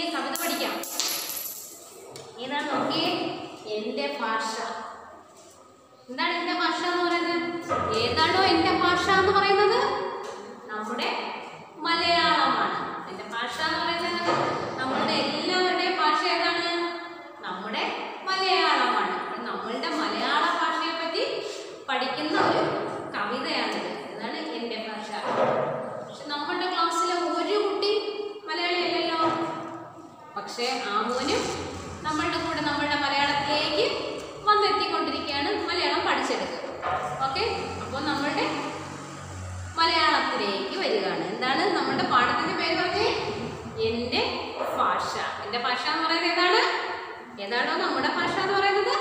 ചെറിയ കവിത പഠിക്കാം ഏതാണ് നോക്കിയേ എൻ്റെ ഭാഷ എന്താണ് എൻ്റെ ഭാഷ എന്ന് പറയുന്നത് ഏതാണോ എൻ്റെ ഭാഷ എന്ന് പറയുന്നത് നമ്മുടെ മലയാളമാണ് എൻ്റെ ഭാഷ എന്ന് പറയുന്നത് നമ്മളുടെ എല്ലാവരുടെയും ഭാഷ ഏതാണ് നമ്മുടെ മലയാളമാണ് അപ്പോൾ നമ്മളുടെ മലയാള ഭാഷയെ പറ്റി പഠിക്കുന്ന ഒരു കവിതയാണിത് ഇതാണ് എൻ്റെ ഭാഷ പക്ഷെ നമ്മളുടെ ക്ലാസ്സിലെ ഒരു കുട്ടി മലയാളി അല്ലല്ലോ പക്ഷേ ആമോനും നമ്മളുടെ കൂടെ നമ്മളുടെ മലയാളത്തിലേക്ക് വന്നെത്തിക്കൊണ്ടിരിക്കുകയാണ് മലയാളം പഠിച്ചെടുക്കുക ഓക്കെ അപ്പോൾ നമ്മളുടെ മലയാളത്തിലേക്ക് വരികയാണ് എന്താണ് നമ്മുടെ പാഠത്തിന്റെ പേര് പറഞ്ഞേ എൻ്റെ ഭാഷ എൻ്റെ ഭാഷ എന്ന് പറയുന്നത് ഏതാണ് ഏതാണോ നമ്മുടെ ഭാഷ എന്ന് പറയുന്നത്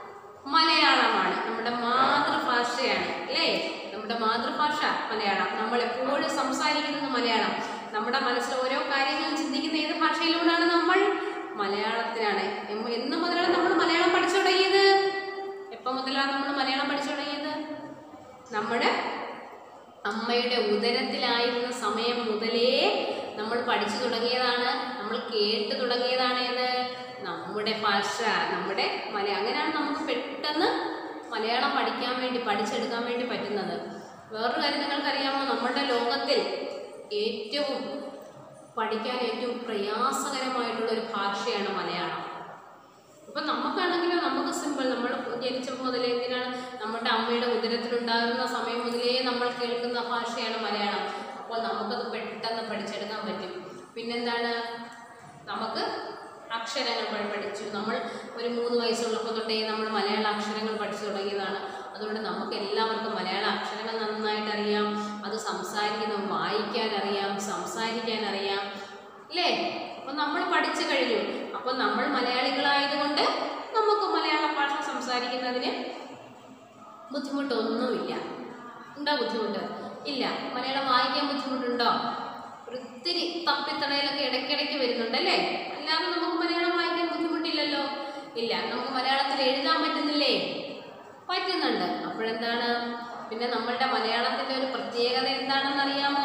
മലയാളമാണ് നമ്മുടെ മാതൃഭാഷയാണ് അല്ലേ നമ്മുടെ മാതൃഭാഷ മലയാളം നമ്മൾ എപ്പോഴും സംസാരിക്കുന്നത് മലയാളം നമ്മുടെ മനസ്സിൽ ഓരോ കാര്യങ്ങളും ചിന്തിക്കുന്ന ഏത് ഭാഷയിലൂടെയാണ് നമ്മൾ മലയാളത്തിലാണ് എം- എന്ന് മുതലാണ് നമ്മൾ മലയാളം പഠിച്ചു തുടങ്ങിയത് എപ്പോൾ മുതലാണ് നമ്മൾ മലയാളം പഠിച്ചു തുടങ്ങിയത് നമ്മുടെ അമ്മയുടെ ഉദരത്തിലായിരുന്ന സമയം മുതലേ നമ്മൾ പഠിച്ചു തുടങ്ങിയതാണ് നമ്മൾ കേട്ട് തുടങ്ങിയതാണ് ഏത് നമ്മുടെ ഭാഷ നമ്മുടെ മലയാളം അങ്ങനെയാണ് നമുക്ക് പെട്ടെന്ന് മലയാളം പഠിക്കാൻ വേണ്ടി പഠിച്ചെടുക്കാൻ വേണ്ടി പറ്റുന്നത് വേറൊരു കാര്യം നിങ്ങൾക്കറിയാമോ നമ്മുടെ ലോകത്തിൽ ഏറ്റവും പഠിക്കാൻ ഏറ്റവും പ്രയാസകരമായിട്ടുള്ള ഒരു ഭാഷയാണ് മലയാളം ഇപ്പം നമുക്കാണെങ്കിലും നമുക്ക് സിമ്പിൾ നമ്മൾ ജനിച്ചപ്പോൾ മുതലേ എന്തിനാണ് നമ്മുടെ അമ്മയുടെ ഉദരത്തിലുണ്ടാകുന്ന സമയം മുതലേ നമ്മൾ കേൾക്കുന്ന ഭാഷയാണ് മലയാളം അപ്പോൾ നമുക്കത് പെട്ടെന്ന് പഠിച്ചെടുക്കാൻ പറ്റും പിന്നെന്താണ് നമുക്ക് അക്ഷരങ്ങൾ പ- പഠിച്ചു നമ്മൾ ഒരു മൂന്ന് വയസ്സുള്ളപ്പോൾ തൊട്ടേ നമ്മൾ മലയാള അക്ഷരങ്ങൾ പഠിച്ചു തുടങ്ങിയതാണ് അതുകൊണ്ട് നമുക്ക് എല്ലാവർക്കും മലയാള അക്ഷരങ്ങൾ നന്നായിട്ട് അറിയാം അത് സംസാരിക്കണം വായിക്കാൻ അറിയാം സംസാരിക്കാൻ അറിയാം അല്ലേ അപ്പം നമ്മൾ പഠിച്ചു കഴിഞ്ഞു അപ്പോൾ നമ്മൾ മലയാളികളായതുകൊണ്ട് നമുക്ക് മലയാള ഭാഷ സംസാരിക്കുന്നതിന് ബുദ്ധിമുട്ടൊന്നുമില്ല ഉണ്ടോ ബുദ്ധിമുട്ട് ഇല്ല മലയാളം വായിക്കാൻ ബുദ്ധിമുട്ടുണ്ടോ ഒത്തിരി തപ്പിത്തടയിലൊക്കെ ഇടയ്ക്കിടയ്ക്ക് വരുന്നുണ്ടല്ലേ അല്ലാതെ നമുക്ക് മലയാളം വായിക്കാൻ ബുദ്ധിമുട്ടില്ലല്ലോ ഇല്ല നമുക്ക് മലയാളത്തിൽ എഴുതാൻ പറ്റുന്നില്ലേ പറ്റുന്നുണ്ട് അപ്പോഴെന്താണ് പിന്നെ നമ്മളുടെ മലയാളത്തിൻ്റെ ഒരു പ്രത്യേകത എന്താണെന്ന് അറിയാമോ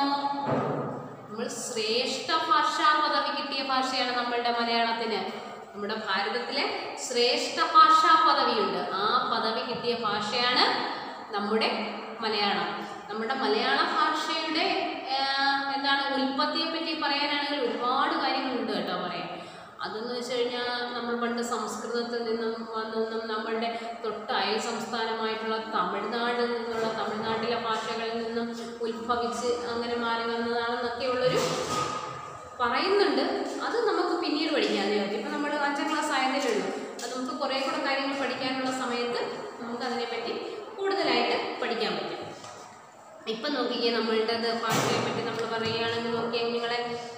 നമ്മൾ ശ്രേഷ്ഠ ഭാഷാ പദവി കിട്ടിയ ഭാഷയാണ് നമ്മളുടെ മലയാളത്തിന് നമ്മുടെ ഭാരതത്തിലെ ശ്രേഷ്ഠ ഭാഷാ പദവിയുണ്ട് ആ പദവി കിട്ടിയ ഭാഷയാണ് നമ്മുടെ മലയാളം നമ്മുടെ മലയാള ഭാഷയുടെ ആ, എന്താണ് ഉൽപ്പത്തിയെ പറ്റി പറയാനാണെങ്കിൽ ഒരുപാട് കാര്യങ്ങളുണ്ട് കേട്ടോ പറയാൻ അതെന്ന് വെച്ച് കഴിഞ്ഞാൽ നമ്മൾ പണ്ട് സംസ്കൃതത്തിൽ നിന്നും വന്നൊന്നും നമ്മളുടെ തൊട്ട് അയൽ സംസ്ഥാനമായിട്ടുള്ള തമിഴ്നാടിൽ നിന്നുള്ള തമിഴ്നാട്ടിലെ ഭാഷകളിൽ നിന്നും ഉത്ഭവിച്ച് അങ്ങനെ മാറി വന്നതാണെന്നൊക്കെയുള്ളൊരു പറയുന്നുണ്ട് അത് നമുക്ക് പിന്നീട് പഠിക്കാതെ പറ്റും ഇപ്പം നമ്മൾ അഞ്ചാം ക്ലാസ് ആയതേ ഉള്ളൂ അത് നമുക്ക് കുറേ കൂടെ കാര്യങ്ങൾ പഠിക്കാനുള്ള സമയത്ത് നമുക്ക് അതിനെപ്പറ്റി കൂടുതലായിട്ട് പഠിക്കാൻ പറ്റും ഇപ്പം നോക്കിക്കേ നമ്മളുടെ ഭാഷയെ പറ്റി നമ്മൾ പറയുകയാണെങ്കിൽ നോക്കിയാൽ നിങ്ങളെ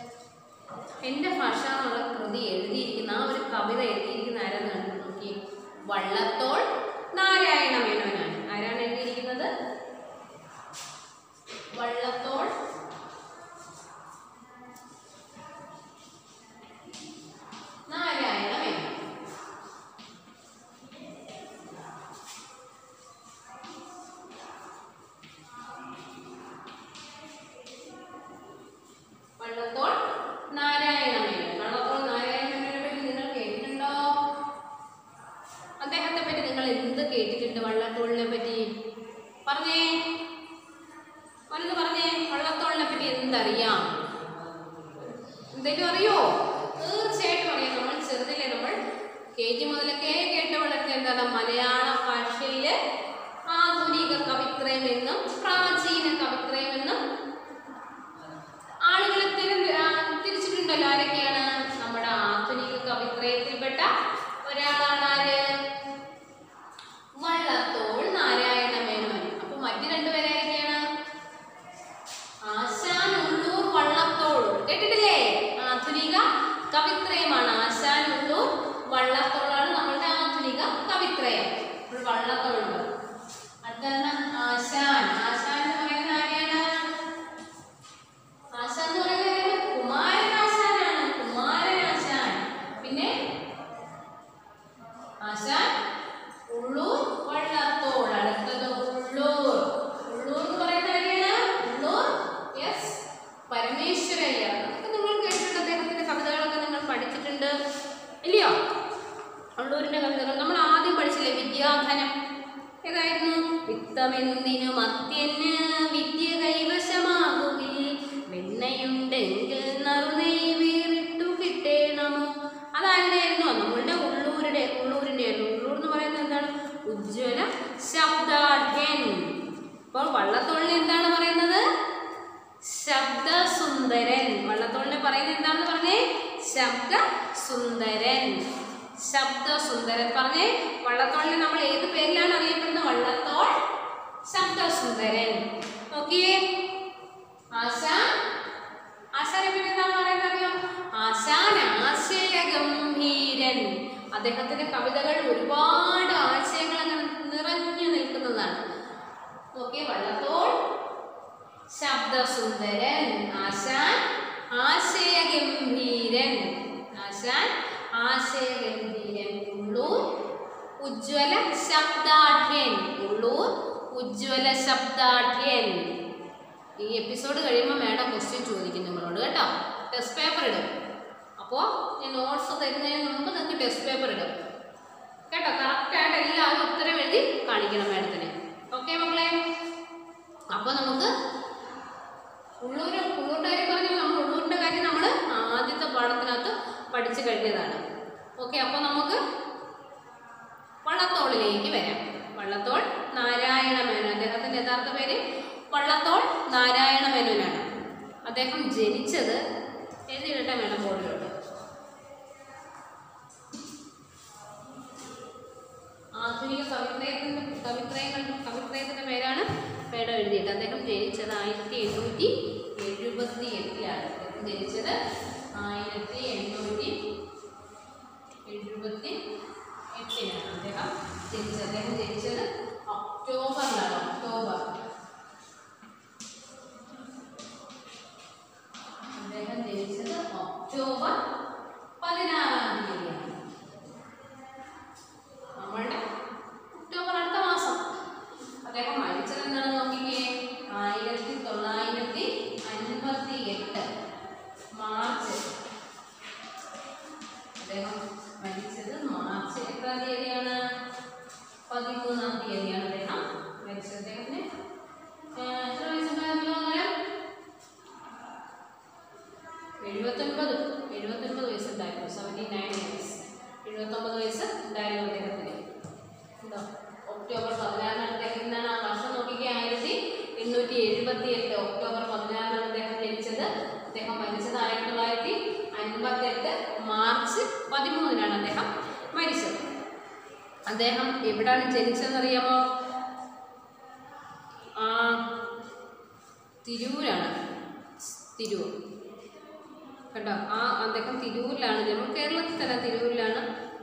എൻ്റെ ഭാഷ എന്നുള്ള കൃതി എഴുതിയിരിക്കുന്ന ആ ഒരു കവിത എഴുതിയിരിക്കുന്ന ആരാന്ന് കണ്ടു നോക്കി വള്ളത്തോൾ നാരായണ മേനോനാണ് ആരാണ് എഴുതിയിരിക്കുന്നത് വള്ളത്തോൾ നാരായണ മേനോൻ വള്ളത്തോൾ നാരായണ മേനോൻ വള്ളത്തോൾ നാരായണ മേനോനെ പറ്റി നിങ്ങൾ കേട്ടിട്ടുണ്ടോ അദ്ദേഹത്തെ പറ്റി നിങ്ങൾ എന്ത് കേട്ടിട്ടുണ്ട് വള്ളത്തോളിനെ പറ്റി പറഞ്ഞേ ഒന്ന് പറഞ്ഞേ വള്ളത്തോളിനെ പറ്റി എന്തറിയാം എന്തെങ്കിലും അറിയോ തീർച്ചയായിട്ടും അറിയാം നമ്മൾ ചെറുതിലെ നമ്മൾ കെ ജി മുതലൊക്കെ കേട്ട് വളർത്തിയ എന്താണ് മലയാള ഭാഷയില് ആധുനിക കവിത്രയം എന്നും പ്രാചീന കവിത്രയം എന്നും ആളുകളെ തിരി ആ, തിരിച്ചിട്ടുണ്ടല്ലോ ആരൊക്കെയാണ് നമ്മുടെ ആധുനിക കവിത്രയത്തിൽപ്പെട്ട ഒരാളാണ് ആര് വള്ളത്തോൾ നാരായണ മേനോൻ അപ്പൊ മറ്റു രണ്ടുപേരാരൊക്കെയാണ് ആശാൻ ഉള്ളൂർ വള്ളത്തോൾ കേട്ടിട്ടില്ലേ ആധുനിക കവിത്രയമാണ് ആശാൻ ഉള്ളൂർ വള്ളത്തോളാണ് നമ്മളുടെ ആധുനിക കവിത്രയം അപ്പോൾ വള്ളത്തോളുണ്ട് അടുത്താണ് ആശാൻ ആശാൻ എന്ന് പറയുന്നത് ആരെയാണ് ആശാൻ എന്ന് പറയുന്നത് കുമാരനാശാനാണ് കുമാരനാശാൻ പിന്നെ ആശാൻ ഉള്ളൂർ വള്ളത്തോൾ അടുത്തത് ഉള്ളൂർ ഉള്ളൂർ എന്ന് പറയുന്നത് ആരെയാണ് ഉള്ളൂർ യെസ് പരമേശ്വരയ്യ അതൊക്കെ നിങ്ങൾ കേട്ടിട്ടുണ്ട് അദ്ദേഹത്തിന്റെ കവിതകളൊക്കെ നിങ്ങൾ പഠിച്ച ഉള്ളൂരിന്റെ കവിതകൾ നമ്മൾ ആദ്യം പഠിച്ചില്ലേ വിദ്യാധനം ഏതായിരുന്നു വിത്തമെന്തിനു മത്യന് വിദ്യ കൈവശമാകുകിൽ വെണ്ണയുണ്ടെങ്കിൽ നറുനെയ് വേറിട്ടു കിട്ടേണമോ അതായിരുന്നു നമ്മളുടെ ഉള്ളൂരുടെ ഉള്ളൂരിന്റെ ആയിരുന്നു ഉള്ളൂർ എന്ന് പറയുന്നത് എന്താണ് ഉജ്ജ്വല ശബ്ദാഢ്യൻ അപ്പോൾ വള്ളത്തോളിന് എന്താണ് പറയുന്നത് ശബ്ദസുന്ദരൻ വള്ളത്തോളിനെ പറയുന്നത് എന്താണെന്ന് പറഞ്ഞേ ശബ്ദസുന്ദരൻ ശബ്ദസുന്ദരൻ പറഞ്ഞേ വള്ളത്തോളിനെ നമ്മൾ ഏത് പേരിലാണ് അറിയപ്പെടുന്നത് വള്ളത്തോൾ ശബ്ദസുന്ദരൻ നോക്കിയേ ആശാൻ ആശാനെ പിന്നെ എന്താണ് പറയുന്നത് അറിയോ ആശാൻ ആശയഗംഭീരൻ അദ്ദേഹത്തിന്റെ കവിതകൾ ഒരുപാട് ആശയങ്ങൾ അങ്ങനെ നിറഞ്ഞു നിൽക്കുന്നതാണ് നോക്കിയേ വള്ളത്തോൾ ശബ്ദസുന്ദരൻ ആശാൻ ആശയഗംഭീരൻ ആശാൻ ആശയഗംഭീരൻ ഉള്ളൂർ ഉജ്ജ്വല ശബ്ദാഠ്യൻ ഉള്ളൂർ ഉജ്ജ്വല ശബ്ദാഠ്യൻ ഈ എപ്പിസോഡ് കഴിയുമ്പോൾ മാഡം ക്വസ്റ്റ്യൻ ചോദിക്കും നിങ്ങളോട് കേട്ടോ ടെസ്റ്റ് പേപ്പർ ഇടും അപ്പോൾ ഞാൻ നോട്ട്സ് തരുന്നതിന് മുമ്പ് നിങ്ങൾക്ക് ടെസ്റ്റ് പേപ്പർ ഇടും കേട്ടോ കറക്റ്റായിട്ട് എല്ലാവരും ഉത്തരം എഴുതി കാണിക്കണം മാഡത്തിന് ഓക്കെ മക്കളെ അപ്പോൾ നമുക്ക് ഉള്ളൂര് ഉള്ളൂരിൻ്റെ കാര്യം പറഞ്ഞാൽ നമ്മൾ ഉള്ളൂരിൻ്റെ കാര്യം നമ്മൾ ആദ്യത്തെ പാഠത്തിനകത്ത് പഠിച്ചു കഴിഞ്ഞതാണ് ഓക്കെ അപ്പോൾ നമുക്ക് വള്ളത്തോളിലേക്ക് വരാം വള്ളത്തോൾ നാരായണ മേനോൻ അദ്ദേഹത്തിൻ്റെ യഥാർത്ഥ പേര് വള്ളത്തോൾ നാരായണ മേനോനാണ് അദ്ദേഹം ജനിച്ചത് എഴുതിയിട്ട മേഡം ബോർഡിലുണ്ട് ആധുനിക കവിത്രയത്തിൻ്റെ കവിത്രയങ്ങൾ കവിത്രയത്തിൻ്റെ പേരാണ് മേഡം എഴുതിയത് അദ്ദേഹം ജനിച്ചത് ആയിരത്തി എണ്ണൂറ്റി എഴുപത്തി എട്ടിലാണ് അദ്ദേഹം ജനിച്ചത് ആയിരത്തി എണ്ണൂറ്റി എഴുപത്തി എട്ടിലാണ് അദ്ദേഹം ജനിച്ചത് അദ്ദേഹം ജനിച്ചത് ഒക്ടോബറിലാണ് ഒക്ടോബർ അദ്ദേഹം ജനിച്ചത് ഒക്ടോബർ പതിനാറാം തീയതിയാണ് നമ്മളുടെ ഒക്ടോബർ അടുത്ത മാസം അദ്ദേഹം മരിച്ചത് എന്താണെന്ന് നോക്കിക്കേ ആയിരത്തി തൊള്ളായിരത്തി അൻപത്തി എട്ട് മാർച്ച് അദ്ദേഹം മരിച്ചത് മാർച്ച് എത്രാം തീയതിയാണ് പതിമൂന്നാം തീയതിയാണ് അദ്ദേഹം മരിച്ചത് അദ്ദേഹത്തിന് ഏഹ്, എത്ര വയസ്സുണ്ടായിരുന്നു അന്നേരം എഴുപത്തൊൻപത് എഴുപത്തൊൻപത് വയസ്സുണ്ടായിരുന്നു സെവൻറ്റി നയൻ ഇയേഴ്സ് എഴുപത്തൊമ്പത് വയസ്സ് ഉണ്ടായിരുന്നു അദ്ദേഹത്തിന് ഉണ്ടോ ഒക്ടോബർ പതിനാറിനാണ് അദ്ദേഹം എന്താണ് ആ വർഷം നോക്കിക്കേ ആയിരത്തി എണ്ണൂറ്റി എഴുപത്തി എട്ട് ഒക്ടോബർ പതിനാറിനാണ് അദ്ദേഹം ജനിച്ചത് അദ്ദേഹം മരിച്ചത് ആയിരത്തി തൊള്ളായിരത്തി അൻപത്തെട്ട് മാർച്ച് പതിമൂന്നിനാണ് അദ്ദേഹം മരിച്ചത് അദ്ദേഹം എവിടാണ് ജനിച്ചതെന്നറിയാമോ ആ തിരൂരാണ് തിരൂർ കേട്ടോ ആ അദ്ദേഹം തിരൂരിലാണ് ജന്മം കേരളത്തിൽ തന്നെ തിരൂരിലാണ്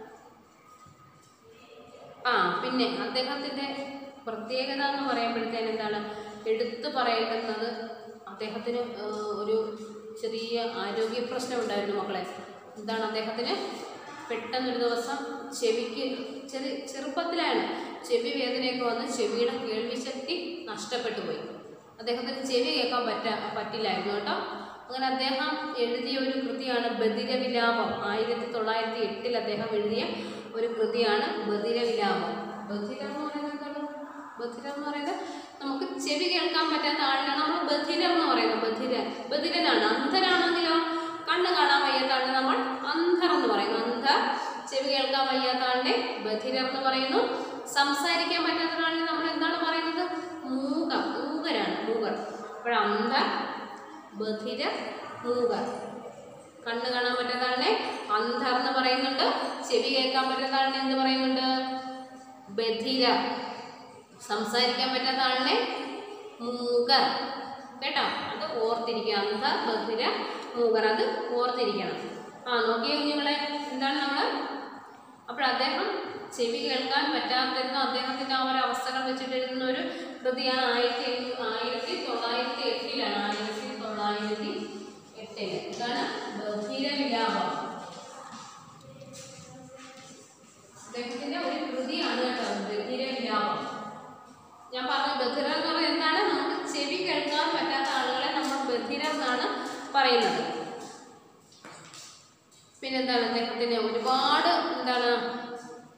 ആ പിന്നെ അദ്ദേഹത്തിൻ്റെ പ്രത്യേകത എന്ന് പറയുമ്പോഴത്തേന് എന്താണ് എടുത്തു പറയേണ്ടുന്നത് അദ്ദേഹത്തിന് ആ, ഒരു ചെറിയ ആരോഗ്യ പ്രശ്നം ഉണ്ടായിരുന്നു മക്കളെ എന്താണ് അദ്ദേഹത്തിന് പെട്ടെന്നൊരു ദിവസം ചെവിക്ക് ചെറിയ ചെറുപ്പത്തിലാണ് ചെവി വേദനയൊക്കെ വന്ന് ചെവിയുടെ കേൾവിശക്തി നഷ്ടപ്പെട്ടു പോയി അദ്ദേഹത്തിന് ചെവി കേൾക്കാൻ പറ്റ പറ്റില്ലായിരുന്നു കേട്ടോ അങ്ങനെ അദ്ദേഹം എഴുതിയ ഒരു കൃതിയാണ് ബദിരവിലാപം ആയിരത്തി തൊള്ളായിരത്തി എട്ടിൽ അദ്ദേഹം എഴുതിയ ഒരു കൃതിയാണ് ബദിരവിലാപം ബധിരം എന്ന് പറയുന്നത് എന്താണ് ബധിരം എന്ന് പറയുന്നത് നമുക്ക് ചെവി കേൾക്കാൻ പറ്റാത്ത ആളിനാണ് നമ്മൾ ബധിരം എന്ന് പറയുന്നത് ബധിര ബധിരനാണ് അന്ധനാണെങ്കിലോ കണ്ണ് കാണാൻ വയ്യാത്ത ആളിനെ നമ്മൾ അന്ധർ എന്ന് പറയുന്നു അന്ധ ചെവി കേൾക്കാൻ വയ്യാത്ത ആളിനെ ബധിരം എന്ന് പറയുന്നു സംസാരിക്കാൻ പറ്റാത്ത ആളിനെ നമ്മൾ എന്താണ് പറയുന്നത് മൂക മൂകരാണ് മൂകർ അപ്പോൾ അന്ധ ബധിര മൂകർ കണ്ണ് കാണാൻ പറ്റാത്ത ആളിനെ അന്ധർ എന്ന് പറയുന്നുണ്ട് ചെവി കേൾക്കാൻ പറ്റാത്ത ആളിനെ എന്ത് പറയുന്നുണ്ട് ബധിര സംസാരിക്കാൻ പറ്റാത്ത ആളിനെ മൂകർ കേട്ടോ അത് ഓർത്തിരിക്കുക അന്ധ ബധിര മൂകർ അത് ഓർത്തിരിക്കണം ആ നോക്കിയ കുഞ്ഞുങ്ങളെ എന്താണ് നമ്മൾ അപ്പോൾ അദ്ദേഹം ചെവി കേൾക്കാൻ പറ്റാത്തിരുന്ന അദ്ദേഹത്തിൻ്റെ ആ ഒരു അവസ്ഥകൾ വെച്ചിട്ട് എഴുതുന്ന ഒരു കൃതിയാണ് ആയിരത്തി എണ്ണൂ- ആയിരത്തി തൊള്ളായിരത്തി എട്ടിലാണ് ആയിരത്തി തൊള്ളായിരത്തി എട്ടില് ഇതാണ് ബധിര വിലാപം അദ്ദേഹത്തിന്റെ ഒരു കൃതിയാണ് കേട്ടോ ബധിര വിലാപം ഞാൻ പറഞ്ഞ ബധിര എന്ന് പറയുന്നത് എന്താണ് നമുക്ക് ചെവി കേൾക്കാൻ പറ്റാത്ത ആളുകളെ നമ്മൾ ബധിര എന്നാണ് പറയുന്നത് പിന്നെന്താണ് അദ്ദേഹത്തിന് ഒരുപാട് എന്താണ്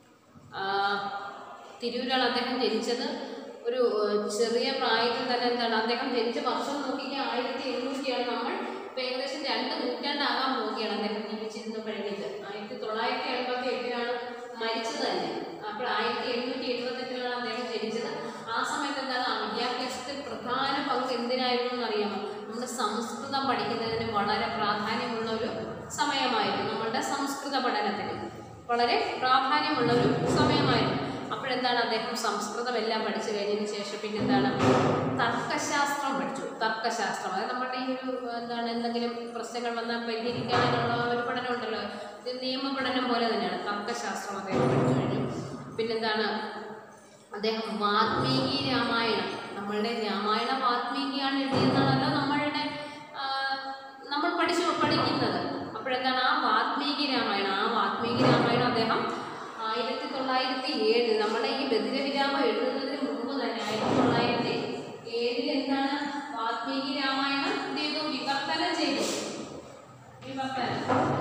ആ, തിരൂരാണ് അദ്ദേഹം ജനിച്ചത് ഒരു ഏഹ്, ചെറിയ പ്രായത്തിൽ തന്നെ എന്താണ് അദ്ദേഹം ജനിച്ച വർഷം നോക്കിയാൽ ആയിരത്തി എണ്ണൂറ്റിയാണ് നമ്മൾ ഇപ്പം ഏകദേശം രണ്ട് നൂറ്റാണ്ടാകാൻ പോവുകയാണ് അദ്ദേഹം ജീവിച്ചിരുന്ന കഴിഞ്ഞത് ആയിരത്തി തൊള്ളായിരത്തി എൺപത്തി എട്ടിലാണ് മരിച്ചത് തന്നെ അപ്പോൾ ആയിരത്തി എണ്ണൂറ്റി എഴുപത്തെട്ടിലാണ് അദ്ദേഹം ജനിച്ചത് ആ സമയത്ത് എന്താണ് ആ വിദ്യാഭ്യാസത്തിൽ പ്രധാന പങ്ക് എന്തിനായിരുന്നു എന്നറിയാമോ നമ്മുടെ സംസ്കൃതം പഠിക്കുന്നതിന് വളരെ പ്രാധാന്യമുള്ള ഒരു സമയമായിരുന്നു നമ്മളുടെ സംസ്കൃത പഠനത്തിന് വളരെ പ്രാധാന്യമുള്ള ഒരു സമയമായിരുന്നു അപ്പോഴെന്താണ് അദ്ദേഹം സംസ്കൃതം എല്ലാം പഠിച്ചു കഴിഞ്ഞതിന് ശേഷം പിന്നെ എന്താണ് തർക്കശാസ്ത്രം പഠിച്ചു തർക്കശാസ്ത്രം അതായത് നമ്മുടെ ഈ ഒരു എന്താണ് എന്തെങ്കിലും പ്രശ്നങ്ങൾ വന്നാൽ പരിഹരിക്കാനുള്ള ഒരു പഠനം ഉണ്ടല്ലോ ഇത് നിയമ പഠനം പോലെ തന്നെയാണ് തർക്കശാസ്ത്രം അദ്ദേഹം പഠിച്ചു കഴിഞ്ഞു പിന്നെന്താണ് അദ്ദേഹം വാൽമീകി രാമായണം നമ്മളുടെ രാമായണ വാൽമീകിയാണ് എഴുതിയെന്നാണല്ലോ നമ്മളുടെ ആ, നമ്മൾ പഠിച്ചു പഠിക്കുന്നത് അപ്പോഴെന്താണ് ആ വാൽമീകി രാമായണം ആ വാൽമീകി രാമായണം അദ്ദേഹം ആയിരത്തി തൊള്ളായിരത്തി ഏഴ് നമ്മുടെ ഈ ബദിരവിരാമം എഴുതുന്നതിന് മുമ്പ് തന്നെ ആയിരത്തി തൊള്ളായിരത്തി ഏഴിൽ എന്താണ് വാൽമീകി രാമായണം എന്ത് ചെയ്തു വിവർത്തനം ചെയ്തു വിവർത്തനം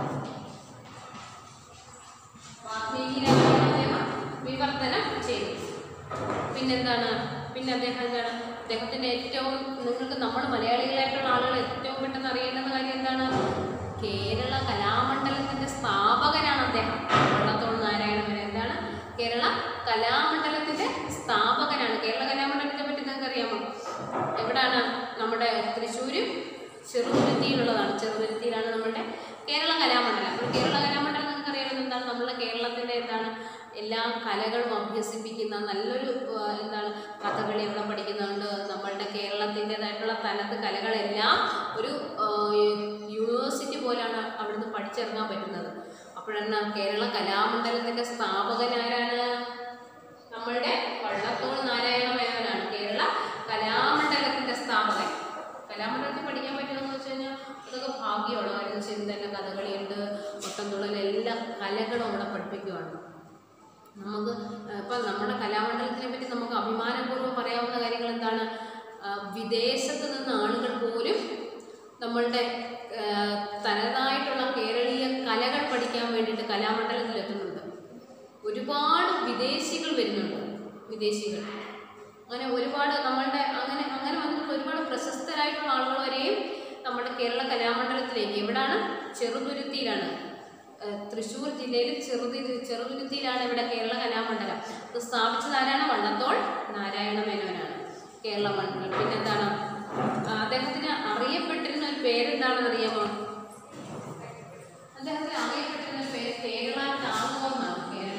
വാൽമീകി രാമായണം അദ്ദേഹം വിവർത്തനം ചെയ്തു പിന്നെന്താണ് പിന്നെ അദ്ദേഹം എന്താണ് അദ്ദേഹത്തിന്റെ ഏറ്റവും നിങ്ങൾക്ക് നമ്മൾ മലയാളികളായിട്ടുള്ള ആളുകൾ ഏറ്റവും പെട്ടെന്ന് അറിയേണ്ടുന്ന കാര്യം എന്താണ് കേരള കലാമണ്ഡലത്തിന്റെ സ്ഥാപകനാണ് അദ്ദേഹം വള്ളത്തോൾ നാരായണൻ വരെ എന്താണ് കേരള കലാമണ്ഡലത്തിന്റെ സ്ഥാപകനാണ് കേരള കലാമണ്ഡലത്തെ പറ്റി നിങ്ങൾക്ക് അറിയാമോ എവിടാണ് നമ്മുടെ തൃശ്ശൂര് ചെറുതുരുത്തിയിലുള്ളതാണ് ചെറുതുരുത്തിയിലാണ് നമ്മുടെ കേരള കലാമണ്ഡലം അപ്പോൾ കേരള കലാമണ്ഡലം നിങ്ങൾക്ക് അറിയാവുന്ന എന്താണ് നമ്മുടെ കേരളത്തിൻ്റെ എന്താണ് എല്ലാ കലകളും അഭ്യസിപ്പിക്കുന്ന നല്ലൊരു ആ, എന്താണ് കഥകളി ഇവിടെ പഠിക്കുന്നുണ്ട് നമ്മളുടെ കേരളത്തിൻ്റെതായിട്ടുള്ള തനത് കലകളെല്ലാം ഒരു ആ, യൂണിവേഴ്സിറ്റി പോലാണ് അവിടുന്ന് പഠിച്ചിറങ്ങാൻ പറ്റുന്നത് അപ്പോഴെന്നാ കേരള കലാമണ്ഡലത്തിൻ്റെ സ്ഥാപകനാരാണ് നമ്മളുടെ വള്ളത്തോൾ നാരായണ മേനോനാണ് കേരള കലാമണ്ഡലത്തിന്റെ സ്ഥാപകൻ കലാമണ്ഡലത്തിൽ പഠിക്കാൻ പറ്റുമെന്ന് വെച്ച് കഴിഞ്ഞാൽ അതൊക്കെ ഭാഗ്യമാണ് കാര്യം വെച്ചാൽ തന്നെ കഥകളിയുണ്ട് ഒട്ടംതുള്ളൽ എല്ലാ കലകളും അവിടെ പഠിപ്പിക്കുകയാണ് നമുക്ക് ഇപ്പം നമ്മുടെ കലാമണ്ഡലത്തിനെ പറ്റി നമുക്ക് അഭിമാനപൂർവ്വം പറയാവുന്ന കാര്യങ്ങൾ എന്താണ് ആ, വിദേശത്ത് നിന്ന് ആളുകൾ പോലും നമ്മളുടെ ആ, തനതായിട്ടുള്ള കേരളീയ കലകൾ പഠിക്കാൻ വേണ്ടിയിട്ട് കലാമണ്ഡലത്തിൽ എത്തുന്നുണ്ട് ഒരുപാട് വിദേശികൾ വരുന്നുണ്ട് വിദേശികൾ അങ്ങനെ ഒരുപാട് നമ്മളുടെ അങ്ങനെ അങ്ങനെ വന്നിട്ടുള്ള ഒരുപാട് പ്രശസ്തരായിട്ടുള്ള ആളുകൾ വരെയും നമ്മുടെ കേരള കലാമണ്ഡലത്തിലേക്ക് എവിടാണ് ചെറുതുരുത്തിയിലാണ് ഏഹ് തൃശ്ശൂർ ജില്ലയിൽ ചെറുതി ചെറുതുരുത്തിയിലാണ് ഇവിടെ കേരള കലാമണ്ഡലം ഇത് സ്ഥാപിച്ചത് ആരാണ് വള്ളത്തോൾ നാരായണ മേനോനാണ് കേരള മണ്ഡലം പിന്നെന്താണ് ആ, അദ്ദേഹത്തിന് അറിയപ്പെട്ടിരുന്ന ഒരു പേരെന്താണെന്ന് അറിയാമോ അദ്ദേഹത്തിന് അറിയപ്പെട്ടിരുന്ന ഒരു പേര് കേരള ടാഗോർ എന്നാണ് കേരള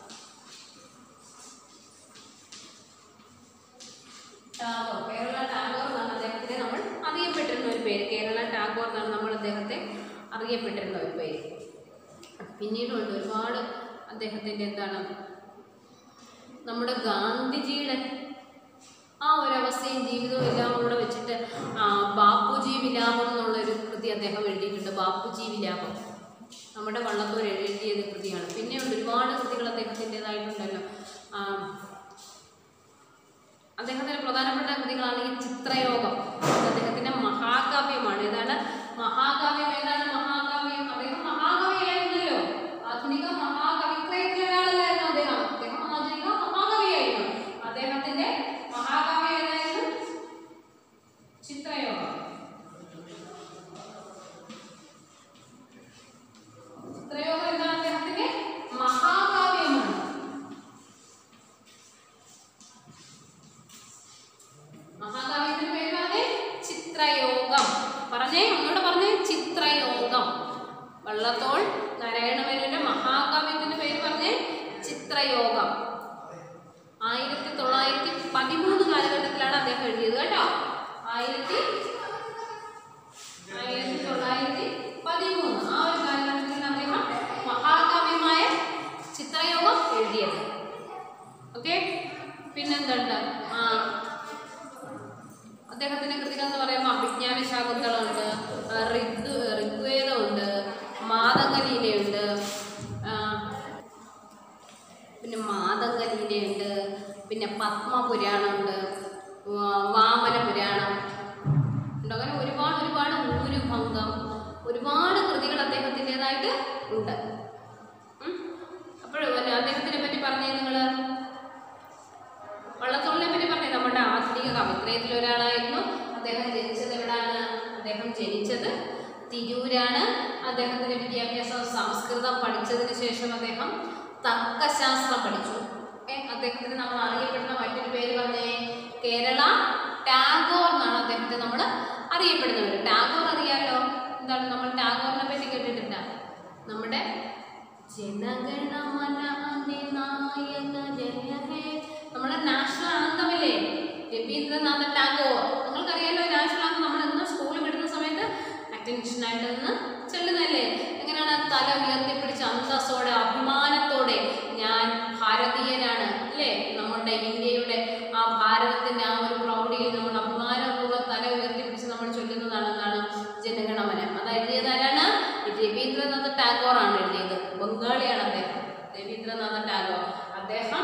ടാഗോർ കേരള ടാഗോർ എന്നാണ് അദ്ദേഹത്തിനെ നമ്മൾ അറിയപ്പെട്ടിരുന്ന ഒരു പേര് കേരള ടാഗോർ എന്നാണ് നമ്മൾ അദ്ദേഹത്തെ അറിയപ്പെട്ടിരുന്ന ഒരു പേര് പിന്നീടുണ്ട് ഒരുപാട് അദ്ദേഹത്തിൻ്റെ എന്താണ് നമ്മുടെ ഗാന്ധിജിയുടെ ആ ഒരു അവസ്ഥയും ജീവിതവും എല്ലാം കൂടെ വെച്ചിട്ട് ആ, ബാപ്പുജി വിലാപം എന്നുള്ളൊരു കൃതി അദ്ദേഹം എഴുതിയിട്ടുണ്ട് ബാപ്പുജി വിലാപം നമ്മുടെ വള്ളത്തോർ എഴുതിയ ഒരു കൃതിയാണ് പിന്നെയുണ്ട് ഒരുപാട് കൃതികൾ അദ്ദേഹത്തിൻ്റെതായിട്ടുണ്ടല്ലോ ആ, അദ്ദേഹത്തിന്റെ പ്രധാനപ്പെട്ട കൃതികളാണ് ഈ ചിത്രയോഗം ഇത് അദ്ദേഹത്തിന്റെ മഹാകാവ്യമാണ് ഏതാണ് മഹാകാവ്യം ഏതാണ് മഹാകാവ്യം അദ്ദേഹം മഹാകവിയായിരുന്നല്ലോ ആധുനിക മഹാകവിത്രയത്തിൽ ഒരാളല്ലായിരുന്നു അദ്ദേഹം അദ്ദേഹം ആധുനിക മഹാകവിയായിരുന്നു അദ്ദേഹത്തിന്റെ മഹാകാവ്യം ഏതായിരുന്നു ചിത്രയോഗം ചിത്രയോഗം എന്താണ് അദ്ദേഹത്തിന്റെ മഹാകാവ്യമാണ് മഹാകാവ്യത്തിന്റെ പേര് പറഞ്ഞേ ചിത്രയോഗം പറഞ്ഞേ ഒന്നുകൂടെ പറഞ്ഞേ ചിത്രയോഗം വള്ളത്തോൾ നാരായണമേനന്റെ മഹാകാവ്യത്തിന്റെ പേര് പറഞ്ഞേ ചിത്രയോഗം ആയിരത്തി തൊള്ളായിരത്തി പതിമൂന്ന് കാലഘട്ടത്തിലാണ് അദ്ദേഹം എഴുതിയത് കേട്ടോ ആയിരത്തി ആയിരത്തി തൊള്ളായിരത്തി പതിമൂന്ന് ആ ഒരു കാലഘട്ടത്തിലാണ് അദ്ദേഹം മഹാകാവ്യമായ ചിത്രയോഗം എഴുതിയത് ഓക്കെ പിന്നെന്തുണ്ട് ആ അദ്ദേഹത്തിന്റെ കൃതികൾ എന്ന് പറയുമ്പോൾ അഭിജ്ഞാന ശാകുന്തളമുണ്ട് ആ, ഋഗ് ഋഗ്വേദമുണ്ട് മാതംഗലീലയുണ്ട് ആ, പിന്നെ മാതംഗലീലയുണ്ട് പിന്നെ പത്മപുരാണമുണ്ട് വാ- വാമന പുരാണം ഉണ്ട് അങ്ങനെ ഒരുപാട് ഒരുപാട് ഊരുഭംഗം ഒരുപാട് കൃതികൾ അദ്ദേഹത്തിൻ്റെതായിട്ട് ഉണ്ട് അപ്പോൾ അദ്ദേഹത്തിനെ പറ്റി പറഞ്ഞതിന് അദ്ദേഹം ജനിച്ചത് തിരൂരാണ് അദ്ദേഹത്തിന്റെ വിദ്യാഭ്യാസം സംസ്കൃതം പഠിച്ചതിന് ശേഷം അദ്ദേഹം തർക്കശാസ്ത്രം പഠിച്ചു ഏ, അദ്ദേഹത്തിന് നമ്മൾ അറിയപ്പെടുന്ന മറ്റൊരു പേര് പറഞ്ഞേ കേരള ടാഗോർ എന്നാണ് അദ്ദേഹത്തെ നമ്മൾ അറിയപ്പെടുന്നവർ ടാഗോർ അറിയാലോ എന്താണ് നമ്മൾ ടാഗോറിനെ പറ്റി കേട്ടിട്ടില്ല നമ്മുടെ ജനഗണമന അതിനായക ജയ ഹേ നമ്മുടെ നാഷണൽ ആന്തമില്ലേ രവീന്ദ്രനാഥ ടാഗോർ നിങ്ങൾക്കറിയാലോ നാഷണൽ ആന്തം നമ്മൾ എന്ന് സ്കൂളിൽ വിടുന്ന സമയത്ത് അറ്റൻഷൻ ആയിട്ട് നിന്ന് ചെല്ലുന്നല്ലേ എങ്ങനെയാണ് തല ഉയർത്തിപ്പിടിച്ച് അന്തസ്സോടെ അഭിമാനത്തോടെ ഞാൻ ഭാരതീയനാണ് അല്ലേ നമ്മുടെ ഇന്ത്യയുടെ ആ ഭാരതത്തിന്റെ ആ ഒരു പ്രൗഢിയിൽ നമ്മൾ അഭിമാനപൂർവ്വം തല ഉയർത്തിപ്പിടിച്ച് നമ്മൾ ചൊല്ലുന്നതാണ് എന്താണ് ജനഗണമന അത് എഴുതിയത് ആരാണ് രവീന്ദ്രനാഥ ടാഗോർ ആണ് എഴുതിയത് ബംഗാളിയാണ് അദ്ദേഹം രവീന്ദ്രനാഥ ടാഗോർ അദ്ദേഹം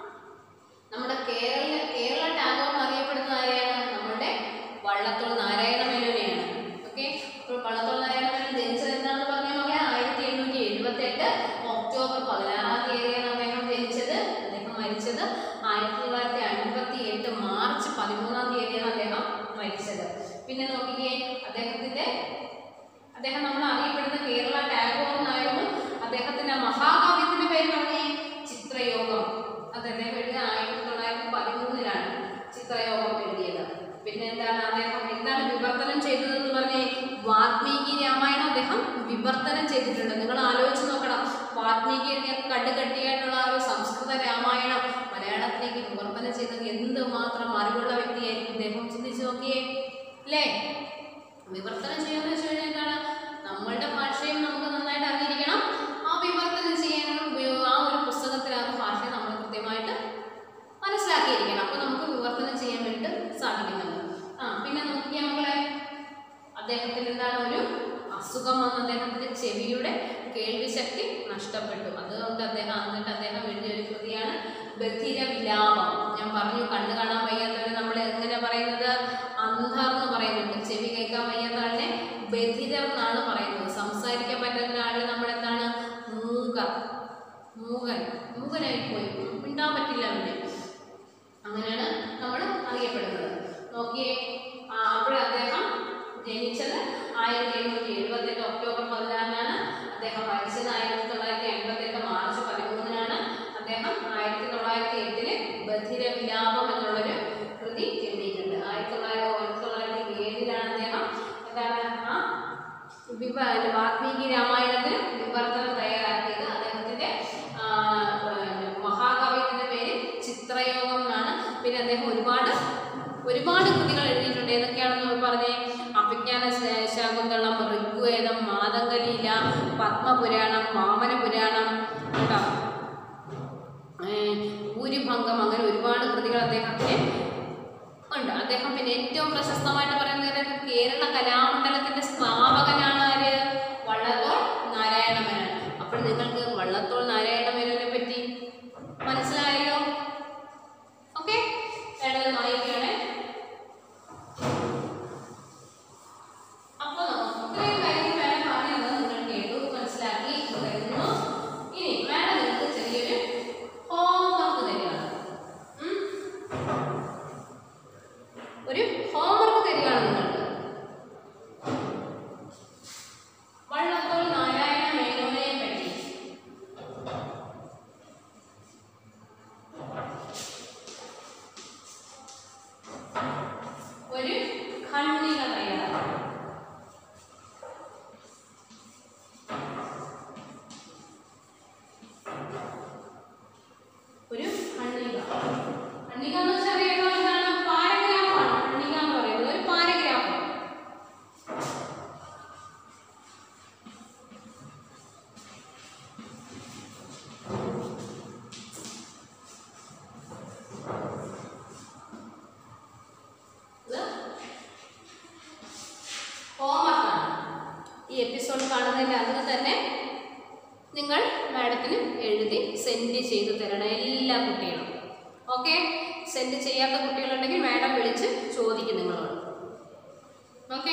നമ്മുടെ കേരള കേരള ടാഗോർ എന്നറിയപ്പെടുന്നത് ആരെയാണ് നമ്മുടെ വള്ളത്തോൾ നാരായണ മേനോനെയാണ് ഓക്കെ അപ്പോൾ വള്ളത്തോൾ നാരായണ മേനോൻ ജനിച്ചത് എന്താണെന്ന് പറഞ്ഞ മകളെ ആയിരത്തി എണ്ണൂറ്റി എഴുപത്തി എട്ട് ഒക്ടോബർ പതിനാറാം തീയതിയാണ് അദ്ദേഹം ജനിച്ചത് അദ്ദേഹം മരിച്ചത് ആയിരത്തി തൊള്ളായിരത്തി അൻപത്തി എട്ട് മാർച്ച് പതിമൂന്നാം തീയതിയാണ് അദ്ദേഹം മരിച്ചത് പിന്നെ നോക്കിക്കേ അദ്ദേഹത്തിന്റെ അദ്ദേഹം നമ്മൾ അറിയപ്പെടുന്ന കേരള ടാഗോർ എന്നായിരുന്നു അദ്ദേഹത്തിന്റെ മഹാകാവ്യത്തിന്റെ പേര് പറഞ്ഞേ ചിത്രയോഗം അത് അദ്ദേഹം എഴുതിയ ആയിരത്തി തൊള്ളായിരത്തി പതിമൂന്നിലാണ് ചിത്രയോഗം എഴുതിയത് പിന്നെ എന്താണ് അദ്ദേഹം എന്താണ് വിവർത്തനം ചെയ്തതെന്ന് പറഞ്ഞേ വാൽമീകി രാമായണം അദ്ദേഹം വിവർത്തനം ചെയ്തിട്ടുണ്ട് നിങ്ങൾ ആലോചിച്ച് നോക്കണം വാൽമീകി എഴുതിയ കടുകട്ടിയായിട്ടുള്ള ആ ഒരു സംസ്കൃത രാമായണം മലയാളത്തിലേക്ക് വിവർത്തനം ചെയ്തത് എന്ത് മാത്രം അറിവുള്ള വ്യക്തിയായിരിക്കും അദ്ദേഹം ചിന്തിച്ച് നോക്കിയേ അല്ലേ വിവർത്തനം ചെയ്യുന്നത് വെച്ച് കഴിഞ്ഞാൽ എന്താണ് നമ്മളുടെ ഭാഷയും നമുക്ക് നന്നായിട്ട് അറിഞ്ഞിരിക്കണം ആ വിവർത്തനം ചെയ്യാനുള്ള ഉപയോഗം ആ ഒരു പുസ്തകത്തിനകത്ത് ഭാഷ നമ്മൾ കൃത്യമായിട്ട് മനസ്സിലാക്കിയിരിക്കണം അപ്പോൾ നമുക്ക് വിവർത്തനം ചെയ്യാൻ വേണ്ടിയിട്ട് സാധിക്കുന്നുണ്ട് ആ പിന്നെ നോക്കിയാൽ മക്കളെ അദ്ദേഹത്തിന് എന്താണ് ഒരു അസുഖം വന്ന് അദ്ദേഹത്തിന്റെ ചെവിയുടെ കേൾവി ശക്തി നഷ്ടപ്പെട്ടു അതുകൊണ്ട് അദ്ദേഹം എന്നിട്ട് അദ്ദേഹം എഴുതിയ ഒരു കൃതിയാണ് ബധിര വിലാപം ഞാൻ പറഞ്ഞു കണ്ണു കാണാൻ വയ്യാത്തവരെ നമ്മൾ എങ്ങനെ പറയുന്നത് അന്ധർ എന്ന് പറയുന്നുണ്ട് ചെവി കേൾക്കാൻ വയ്യാത്ത ആളിനെ ബധിരം എന്നാണ് പറയുന്നത് സംസാരിക്കാൻ പറ്റുന്ന ആളിനെ നമ്മൾ എന്താണ് മൂക മൂകൻ മൂകനായി പോയി മിണ്ടാൻ പറ്റില്ല അവന് അങ്ങനെയാണ് നമ്മൾ അറിയപ്പെടുന്നത് നോക്കിയേ ആ, അവിടെ അദ്ദേഹം ജനിച്ചത് ആയിരത്തി എണ്ണൂറ്റി എഴുപത്തെട്ട് ഒക്ടോബർ പതിനാറിനാണ് അദ്ദേഹം മരിച്ചത് ആയിരത്തി തൊള്ളായിരത്തി എൺപത്തെട്ട് മാർച്ച് പതിമൂന്നിനാണ് അദ്ദേഹം ആയിരത്തി തൊള്ളായിരത്തി എട്ടില് ബധിര വിലാപം എന്നുള്ളൊരു കൃതി എഴുതിയിട്ടുണ്ട് ആയിരത്തി തൊള്ളായിരത്തി ആയിരത്തി തൊള്ളായിരത്തി ഏഴിലാണ് അദ്ദേഹം എന്താണ് ആ വിവ വാൽമീകി രാമായണത്തിന് വിവർത്തനം തയ്യാറാക്കിയത് അദ്ദേഹത്തിന്റെ ആ, പിന്നെ മഹാകാവ്യത്തിന്റെ പേര് ചിത്രയോഗം എന്നാണ് പിന്നെ അദ്ദേഹം ഒരുപാട് ഒരുപാട് കൃതികൾ എഴുതിയിട്ടുണ്ട് ഏതൊക്കെയാണെന്ന് പറഞ്ഞേ അഭിജ്ഞാന ശ- ശാകുന്തളം ഋഗ്വേദം മാതംഗലീല പത്മപുരാണം വാമന പുരാണം കേട്ടോ ഏഹ് ഊരുഭംഗം അങ്ങനെ ഒരുപാട് കൃതികൾ അദ്ദേഹത്തിന് ഉണ്ട് അദ്ദേഹം പിന്നെ ഏറ്റവും പ്രശസ്തമായിട്ട് പറയുന്നത് കേരള കലാമണ്ഡലത്തിന്റെ സ്ഥാപകനാണ് ആര് വള്ളത്തോൾ നാരായണ മേനോൻ അപ്പോൾ നിങ്ങൾക്ക് വള്ളത്തോൾ നാരായണ മേനോനെ പറ്റി മനസ്സിലായല്ലോ ഓക്കെ വേണ്ടത് വായിക്കുകയാണേ അപ്പോൾ ഇത്രയും കാര്യങ്ങൾ വേണം പറയുന്നത് നിങ്ങൾ കേട്ടു മനസ്സിലാക്കി എന്ന് കരുതുന്നു ഇനി വേണം നിങ്ങൾക്ക് ചെറിയൊരു ഹോംവർക്ക് തരികയാണ് ഉം? ഒരു ഹോംവർക്ക് തരികയാണ് നിങ്ങൾക്ക് വള്ളത്തോൾ നാരായണ മേനോനെ പറ്റി ഒരു ഖണ്ഡിക തയ്യാറാക്കുക ഒരു ഖണ്ഡിക ഖണ്ഡിക എന്ന് വെച്ചാൽ അറിയാമോ എന്താണ് പാരഗ്രാഫാണ് ഖണ്ഡിക എന്ന് പറയുന്നത് ഒരു പാരഗ്രാഫ് ഇത് ഹോംവർക്കാണ് ഈ എപ്പിസോഡ് കാണുന്നതിൻ്റെ അന്ന് തന്നെ നിങ്ങൾ മാഡത്തിന് എഴുതി സെൻഡ് ചെയ്ത് തരണം എല്ലാ കുട്ടികളും ഓക്കെ സെൻഡ് ചെയ്യാത്ത കുട്ടികളുണ്ടെങ്കിൽ മാഡം വിളിച്ച് ചോദിക്കും നിങ്ങളോട് ഓക്കെ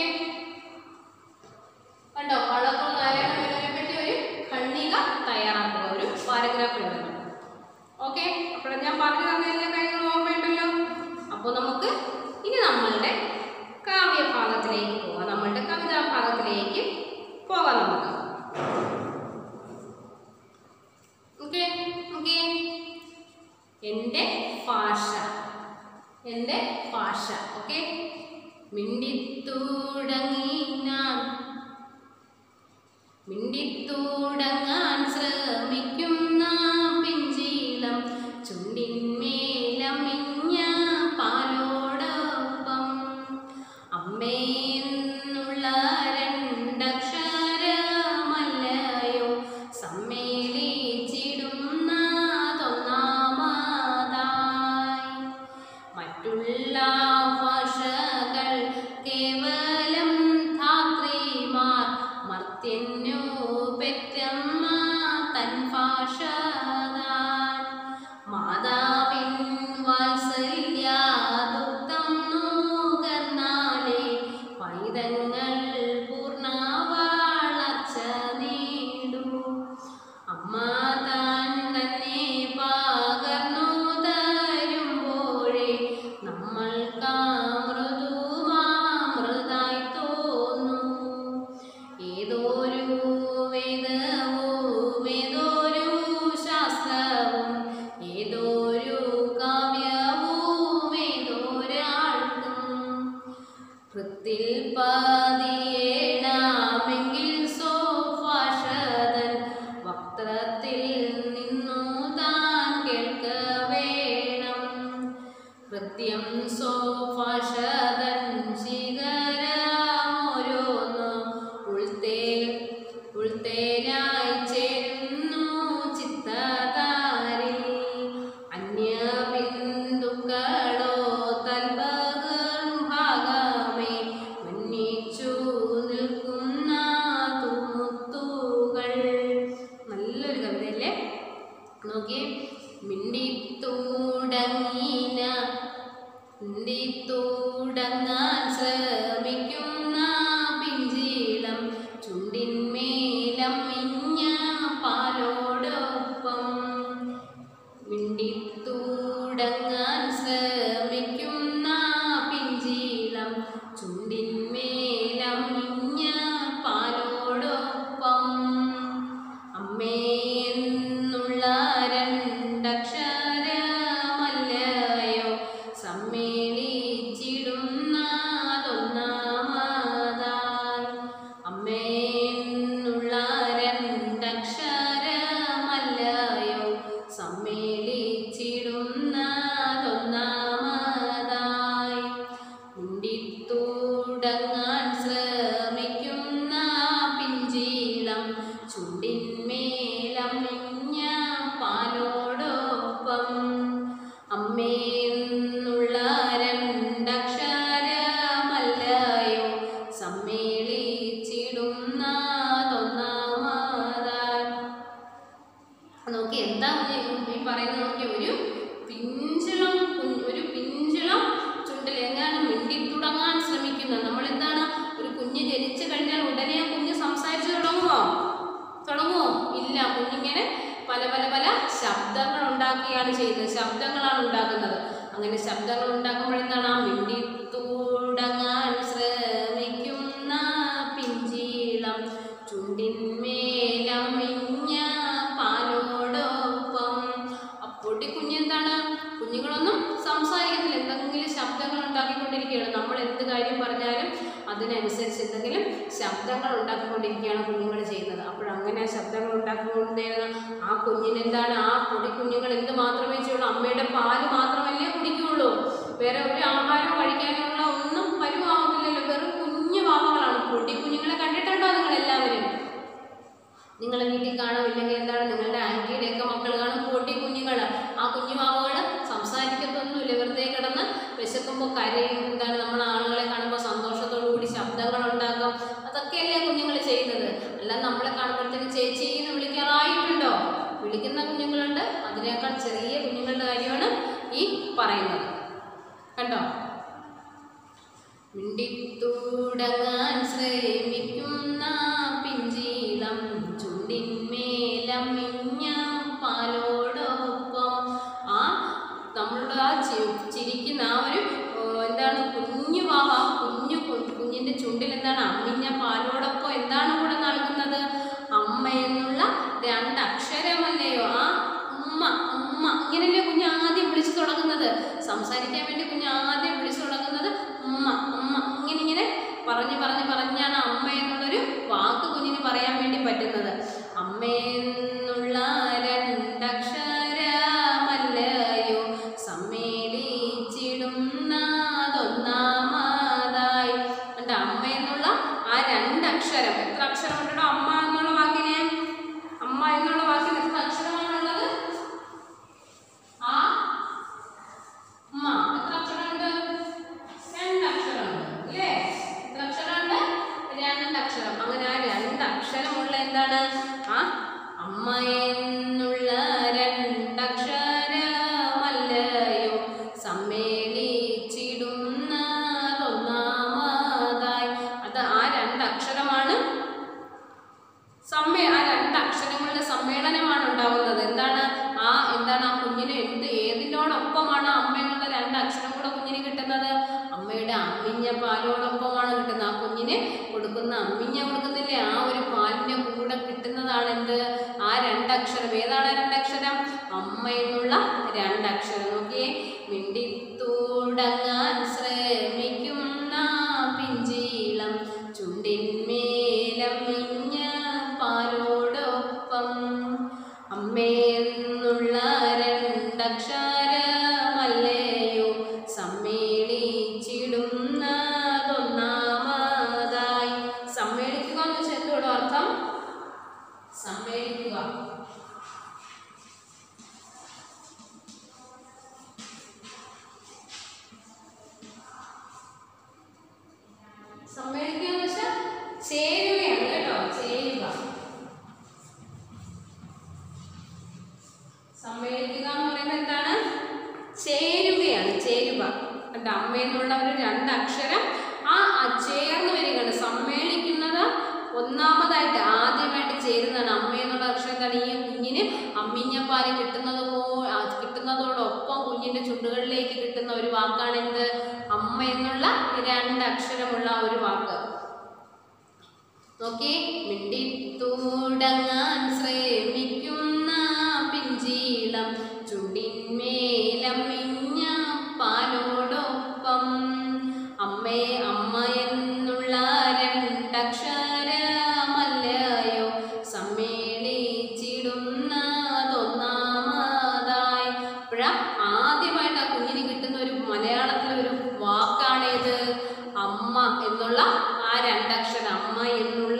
കണ്ടോ വള്ളത്തോൾ നാരായണ മേനോനെ പറ്റി ഒരു ഖണ്ഡിക തയ്യാറാക്കുക ഒരു പാരഗ്രാഫ് എഴുതണം ഓക്കെ അപ്പോൾ ഞാൻ പറഞ്ഞു തന്ന എല്ലാ കാര്യങ്ങളും ഓർമ്മയുണ്ടല്ലോ അപ്പോൾ നമുക്ക് ഇനി നമ്മളുടെ കാവ്യഭാഗത്തിലേക്ക് പോകാം നമ്മളുടെ അമ്മേന്നുള്ള രണ്ടക്ഷരമല്ലയോ സമ്മേളിച്ചിടുന്നതൊന്നാമതായി മുണ്ടിത്തുടങ്ങാൻ ശ്രമിക്കുന്ന പിഞ്ചീളം ചുണ്ടിന്മേലമ്മിഞ്ഞ പാലോടൊപ്പം അമ്മേന്നുള്ള രണ്ടക്ഷരമല്ലയോ സമ്മേളിച്ചിടുന്നതൊന്നാമതായി നോക്കി എന്താ ഈ പറയുന്നത് നോക്കി ഒരു പിഞ്ചിളം കുഞ്ഞ് ഒരു പിഞ്ചിളം ചുണ്ടിൽ എങ്ങനെയാണ് മിണ്ടി തുടങ്ങാൻ ശ്രമിക്കുന്നത് നമ്മൾ എന്താണ് ഒരു കുഞ്ഞ് ജനിച്ചു കഴിഞ്ഞാൽ ഉടനെ ആ കുഞ്ഞ് സംസാരിച്ചു തുടങ്ങുമോ തുടങ്ങുമോ ഇല്ല കുഞ്ഞിങ്ങനെ പല പല പല ശബ്ദങ്ങൾ ഉണ്ടാക്കിയാണ് ചെയ്യുന്നത് ശബ്ദങ്ങളാണ് ഉണ്ടാക്കുന്നത് അങ്ങനെ ശബ്ദങ്ങൾ ഉണ്ടാക്കുമ്പോൾ എന്താണ് ആ മിണ്ടി തുടങ്ങാൻ ശ്രമിക്കുന്ന പിഞ്ചീളം ചുണ്ടിന്മേലമിഞ്ഞ പാലോടൊപ്പം അപ്പൊട്ടി കുഞ്ഞെന്താണ് കുഞ്ഞുങ്ങളൊന്നും സംസാരിക്കത്തില്ല എന്തെങ്കിലും ശബ്ദങ്ങൾ ഉണ്ടാക്കിക്കൊണ്ടിരിക്കുകയാണ് നമ്മൾ എന്ത് കാര്യം പറഞ്ഞാലും അതിനനുസരിച്ച് എന്തെങ്കിലും ശബ്ദങ്ങൾ ഉണ്ടാക്കിക്കൊണ്ടിരിക്കുകയാണ് കുഞ്ഞുങ്ങൾ ചെയ്യുന്നത് അപ്പോൾ അങ്ങനെ ശബ്ദങ്ങൾ ഉണ്ടാക്കിക്കൊണ്ടിരുന്ന ആ കുഞ്ഞിന് എന്താണ് ആ പൊടി കുഞ്ഞുങ്ങൾ എന്ത് മാത്രമേ ചെയ്യുള്ളൂ അമ്മയുടെ പാല് മാത്രമല്ലേ കുടിക്കുകയുള്ളൂ വേറെ ഒരു ആഹാരം കഴിക്കാനുള്ള ഒന്നും പരുവാകത്തില്ലല്ലോ വെറും കുഞ്ഞു പാവകളാണ് പൊടി കുഞ്ഞുങ്ങളെ കണ്ടിട്ടുണ്ടോ നിങ്ങൾ എല്ലാവരും നിങ്ങൾ വീട്ടിൽ കാണും ഇല്ലെങ്കിൽ എന്താണ് നിങ്ങളുടെ ആൻറ്റിയുടെ ഒക്കെ മക്കൾ കാണും പൊട്ടി കുഞ്ഞുങ്ങൾ ആ കുഞ്ഞുമാവകൾ സംസാരിക്കത്തൊന്നുമില്ല വെറുതെ കിടന്ന് വിശക്കുമ്പോൾ കരയും എന്താണ് നമ്മൾ ആളുകളെ കാണുമ്പോൾ സന്തോഷത്തോടു കൂടി ശബ്ദങ്ങൾ ഉണ്ടാക്കും അതൊക്കെയല്ലേ കുഞ്ഞുങ്ങൾ ചെയ്യുന്നത് അല്ല നമ്മളെ കാണുമ്പോഴത്തേക്ക് ചേച്ചി എന്ന് വിളിക്കാറായിട്ടുണ്ടോ വിളിക്കുന്ന കുഞ്ഞുങ്ങളുണ്ട് അതിനേക്കാൾ ചെറിയ കുഞ്ഞുങ്ങളുടെ കാര്യമാണ് ഈ പറയുന്നത് കണ്ടോ മിണ്ടിത്തുടങ്ങാൻ ശ്രമിക്കുന്ന പിഞ്ചീളം ചുണ്ടിന്മേലമിഞ്ഞ പാലോടൊപ്പം ആ നമ്മളുടെ ആ ചി- ചിരിക്കുന്ന ആ ഒരു ഓ, എന്താണ് കുഞ്ഞു പാവ ആ കുഞ്ഞു കു- കുഞ്ഞിന്റെ ചുണ്ടിൽ എന്താണ് അമ്മിഞ്ഞ പാലോടൊപ്പം എന്താണ് കൂടെ നൽകുന്നത് അമ്മ എന്നുള്ള രണ്ടക്ഷരമല്ലയോ ആ ഉമ്മ ഉമ്മ ഇങ്ങനെയല്ലേ കുഞ്ഞ് ആദ്യം വിളിച്ചു തുടങ്ങുന്നത് സംസാരിക്കാൻ വേണ്ടി കുഞ്ഞ് ആദ്യം വിളിച്ചു തുടങ്ങുന്നത് ഉമ്മ ഉമ്മ ഇങ്ങനെ ഇങ്ങനെ പറഞ്ഞ് പറഞ്ഞ് പറഞ്ഞാണ് അമ്മ എന്നുള്ളൊരു വാക്ക് കുഞ്ഞിന് പറയാൻ വേണ്ടി പറ്റുന്നത് അമ്മ എന്നുള്ള രണ്ടക്ഷരമല്ലയോ സമ്മേളിച്ചിടുന്നതൊന്നാമതായി കണ്ട അമ്മ എന്നുള്ള ആ രണ്ടക്ഷരം എത്ര അക്ഷരം ഉണ്ടോ അമ്മ എന്നുള്ള വാക്കിന് അമ്മ എന്നുള്ള വാക്കിന് എത്ര അക്ഷരമാണുള്ളത് ആ ഉമ്മ എത്ര അക്ഷരമുണ്ട് രണ്ടക്ഷരമുണ്ട് ഇല്ലേ എത്ര അക്ഷരമുണ്ട് രണ്ടക്ഷരം അങ്ങനെ ആ രണ്ടക്ഷരമുള്ള എന്താണ് ആ അമ്മ എന്നുള്ള രണ്ടക്ഷരമല്ലയോ സമ്മേളിച്ചിടുന്നതൊന്നാമതായി അത് ആ രണ്ടക്ഷരമാണ് സമ്മേ ആ രണ്ട് അക്ഷരങ്ങളുടെ സമ്മേളനമാണ് ഉണ്ടാവുന്നത് എന്താണ് ആ എന്താണ് ആ കുഞ്ഞിന് എന്ത് ഏതിനോടൊപ്പമാണ് അമ്മ എന്നുള്ള രണ്ട് അക്ഷരം കൂടെ കുഞ്ഞിന് കിട്ടുന്നത് അമ്മയുടെ അമ്മിഞ്ഞ പാലോടൊപ്പമാണ് കിട്ടുന്നത് ആ കുഞ്ഞിന് കൊടുക്കുന്ന അമ്മിഞ്ഞ കൊടുക്കുന്നില്ലേ ആ ഒരു പാലിന്റെ കൂടെ കിട്ടുന്നതാണ് എന്ത് ആ രണ്ടക്ഷരം ഏതാണ് ആ രണ്ടക്ഷരം അമ്മ എന്നുള്ള രണ്ടക്ഷരം നോക്കിയേ മിണ്ടിത്തൂടങ്ങാൻ ശ്രമിക്കുന്ന പിഞ്ചീളം ചുണ്ടിന്മേലമിഞ്ഞ പാലോടൊപ്പം അമ്മയെന്നുള്ള രണ്ടക്ഷരമല്ലയോ സമ്മേളിച്ചിടുന്നതൊന്നാമതായി സമ്മേളിക്കുക എന്ന് വെച്ചാൽ എന്തോടോ അർത്ഥം സമ്മേളിക്കുക സമ്മേളിക്കുക എന്ന് വെച്ചാൽ ചേരുകയാണ് കേട്ടോ ചേരുക സമ്മേളിക്കുക എന്ന് പറയുന്നത് എന്താണ് ചേരുകയാണ് ചേരുക കണ്ട അമ്മയെന്നുള്ള ഒരു രണ്ട് അക്ഷരം ആ അ- ചേർന്ന് വരികയാണ് സമ്മേളിക്കുന്നത് ഒന്നാമതായിട്ട് ആദ്യമായിട്ട് ചേരുന്നതാണ് അമ്മ എന്നുള്ള അക്ഷരം എന്താണ് ഈ കുഞ്ഞിന് അമ്മിഞ്ഞപ്പാല് കിട്ടുന്നത് പോ ആ കിട്ടുന്നതോടൊപ്പം കുഞ്ഞിന്റെ ചുണ്ടുകളിലേക്ക് കിട്ടുന്ന ഒരു വാക്കാണ് എന്ത് അമ്മ എന്നുള്ള രണ്ട് അക്ഷരമുള്ള ആ ഒരു വാക്ക് നോക്കി മിണ്ടിത്തൂടങ്ങാൻ ശ്രമിക്കുന്ന പിഞ്ചീളം ചുണ്ടിന്മേലമിഞ്ഞ പാലോടൊപ്പം അമ്മേ അമ്മ എന്നുള്ള രണ്ടക്ഷര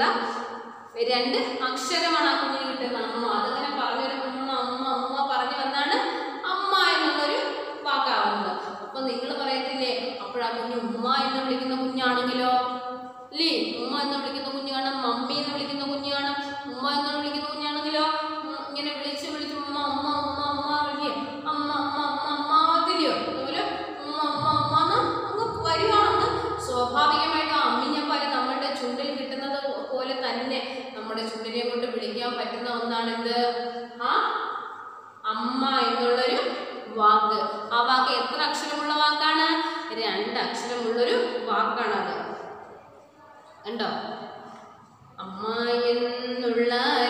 രണ്ട് അക്ഷരമാണ് ആ കുഞ്ഞിന് കിട്ടുന്നത് അമ്മ അതങ്ങനെ പറഞ്ഞൊരു അമ്മ അമ്മ അമ്മ പറഞ്ഞു വന്നാണ് അമ്മ എന്നുള്ളൊരു വാക്കാവുന്നത് അപ്പൊ നിങ്ങൾ പറയത്തില്ലേ അപ്പോഴാ കുഞ്ഞ് ഉമ്മ എന്ന് വിളിക്കുന്ന കുഞ്ഞാണെങ്കിലോ അല്ലേ ഉമ്മ എന്ന് വിളിക്കുന്ന കുഞ്ഞ് കാണാം മമ്മി എന്ന് വിളിക്കുന്ന കുഞ്ഞ് കാണാം ഉമ്മ എന്ന് വിളിക്കുന്ന കുഞ്ഞാണെങ്കിലോ ഉം, ഇങ്ങനെ വിളിച്ച് വിളിച്ച് ഉമ്മ ഉമ്മ ഉമ്മ ഉമ്മ വിളിക്കുക അമ്മ അമ്മ അമ്മ അമ്മ ആകത്തില്ലയോ അതുപോലെ ഉമ്മ അമ്മ അമ്മ എന്ന് അങ്ങ് വരുവാണെന്ന് സ്വാഭാവികമായിട്ടും അമ്മിഞ്ഞപ്പാല് നമ്മളുടെ ചുണ്ടിൽ കിട്ടുന്നത് പോലെ തന്നെ നമ്മുടെ ചുണ്ടിനെ കൊണ്ട് വിളിക്കാൻ പറ്റുന്ന ഒന്നാണ് എന്ത് ആ അമ്മ എന്നുള്ളൊരു വാക്ക് ആ വാക്ക് എത്ര അക്ഷരമുള്ള വാക്കാണ് രണ്ട് അക്ഷരമുള്ളൊരു വാക്കാണത് ഉണ്ടോ അമ്മ എന്നുള്ള